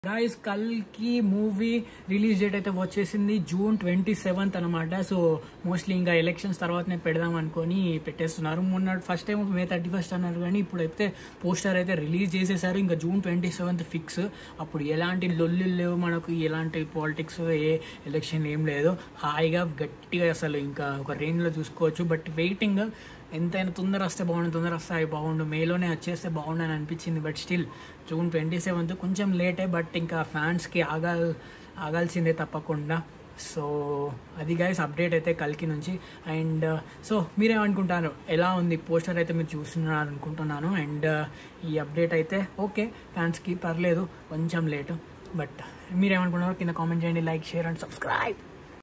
guys కల్కి movie release date అయితే వచ్చేసింది జూన్ ట్వంటీ సెవెంత్ అనమాట సో మోస్ట్లీ ఇంకా ఎలక్షన్స్ తర్వాతనే పెడదాం అనుకొని పెట్టేస్తున్నారు మొన్న first time May thirty first అన్నారు కానీ ఇప్పుడు అయితే పోస్టర్ అయితే రిలీజ్ చేసేసారు ఇంకా జూన్ ట్వంటీ సెవెంత్ ఫిక్స్ అప్పుడు ఎలాంటి లొల్లు లేవు మనకు ఎలాంటి పాలిటిక్స్ ఏ ఎలక్షన్ ఏం లేదు హాయిగా గట్టిగా అసలు ఇంకా ఒక రేంజ్లో చూసుకోవచ్చు బట్ వెయిటింగ్ ఎంతైనా తొందర వస్తే బాగుండు తొందర వస్తాయి బాగుండు మేలోనే వచ్చేస్తే బాగుండు అని అనిపించింది but still June twenty seventh కొంచెం లేటే బట్ ఇంకా ఫ్యాన్స్కి ఆగాల్ ఆగాల్సిందే తప్పకుండా సో అది గైస్ అప్డేట్ అయితే కల్కి నుంచి అండ్ సో మీరేమనుకుంటారు ఎలా ఉంది పోస్టర్ అయితే మీరు చూస్తున్నారు అనుకుంటున్నాను అండ్ ఈ అప్డేట్ అయితే ఓకే ఫ్యాన్స్కి పర్లేదు కొంచెం లేటు బట్ మీరేమనుకుంటున్నారు కింద కామెంట్ చేయండి లైక్ షేర్ అండ్ సబ్స్క్రైబ్